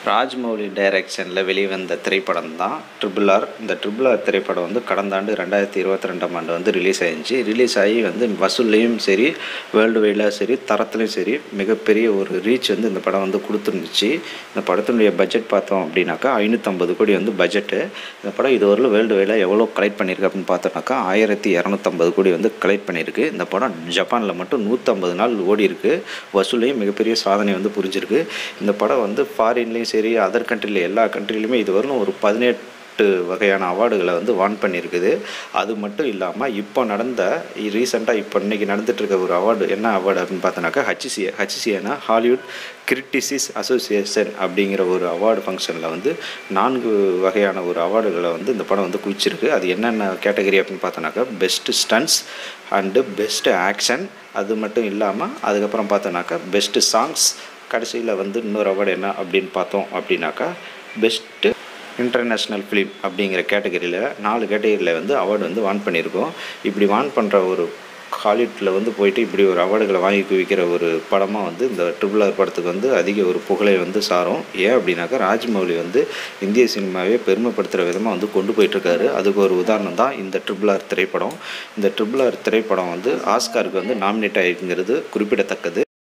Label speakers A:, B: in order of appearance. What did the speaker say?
A: ராஜ்மௌலி டைரக்ஷனில் வெளிவந்த திரைப்படம் தான் ட்ரிபிள் ஆர் இந்த ட்ரிபிள் ஆர் திரைப்படம் வந்து கடந்த ஆண்டு ரெண்டாயிரத்தி இருபத்தி ரெண்டாம் ஆண்டு வந்து ரிலீஸ் ஆயிருந்துச்சு ரிலீஸ் ஆகி வந்து வசூல்லையும் சரி வேர்ல்டு வைடில் சரி தரத்துலையும் சரி மிகப்பெரிய ஒரு ரீச் வந்து இந்த படம் வந்து கொடுத்துருந்துச்சு இந்த படத்தினுடைய பட்ஜெட் பார்த்தோம் அப்படின்னாக்கா ஐநூற்றம்பது கோடி வந்து பட்ஜெட்டு இந்த படம் இதுவரையிலும் வேர்ல்டு வைடில் எவ்வளோ கலெக்ட் பண்ணியிருக்கு அப்படின்னு பார்த்தோம்னாக்கா ஆயிரத்தி இரநூத்தம்பது கோடி வந்து கலெக்ட் பண்ணியிருக்கு இந்த படம் ஜப்பானில் மட்டும் நூற்றம்பது நாள் ஓடி இருக்கு வசூல்லையும் மிகப்பெரிய சாதனை வந்து புரிஞ்சிருக்கு இந்த படம் வந்து ஃபாரின்லேயும் சரி அதர் கண்ட்ரியில் எல்லா கண்ட்ரிலையுமே இதுவரையிலும் ஒரு பதினெட்டு வகையான அவார்டுகளை வந்து வான் பண்ணியிருக்குது அது மட்டும் இல்லாமல் இப்போ நடந்த ரீசெண்டாக இப்போ இன்றைக்கி நடந்துகிட்ருக்க ஒரு அவார்டு என்ன அவார்டு அப்படின்னு பார்த்தோன்னாக்கா ஹச்சிசிஏ ஹச்சிசிஏனா ஹாலிவுட் கிரிட்டிசிஸ் அசோசியேஷன் அப்படிங்கிற ஒரு அவார்டு ஃபங்க்ஷனில் வந்து நான்கு வகையான ஒரு அவார்டுகளை வந்து இந்த படம் வந்து குவிச்சிருக்கு அது என்னென்ன கேட்டகரி அப்படின்னு பார்த்தோன்னாக்கா best stunts and best action அது மட்டும் இல்லாமல் அதுக்கப்புறம் பார்த்தோன்னாக்கா பெஸ்ட்டு சாங்ஸ் கடைசியில் வந்து இன்னொரு அவார்டு என்ன அப்படின்னு பார்த்தோம் அப்படின்னாக்கா பெஸ்ட்டு இன்டர்நேஷ்னல் ஃபிலிம் அப்படிங்கிற கேட்டகரியில் நாலு கேட்டகரியில் வந்து அவார்டு வந்து வான் பண்ணியிருக்கோம் இப்படி வான் பண்ணுற ஒரு ஹாலிவுட்டில் வந்து போயிட்டு இப்படி ஒரு அவார்டுகளை வாங்கி குவிக்கிற ஒரு படமாக வந்து இந்த ட்ரிபிள் ஆர் படத்துக்கு வந்து அதிக ஒரு புகழை வந்து சாரும் ஏன் அப்படின்னாக்கா ராஜ்மௌலி வந்து இந்திய சினிமாவே பெருமைப்படுத்துகிற விதமாக வந்து கொண்டு போயிட்டுருக்காரு அதுக்கு ஒரு உதாரணம் தான் இந்த ட்ரிபிள் ஆர் திரைப்படம் இந்த ட்ரிபிள் ஆர் திரைப்படம் வந்து ஆஸ்காருக்கு வந்து நாமினேட் ஆகிருங்கிறது குறிப்பிடத்தக்கது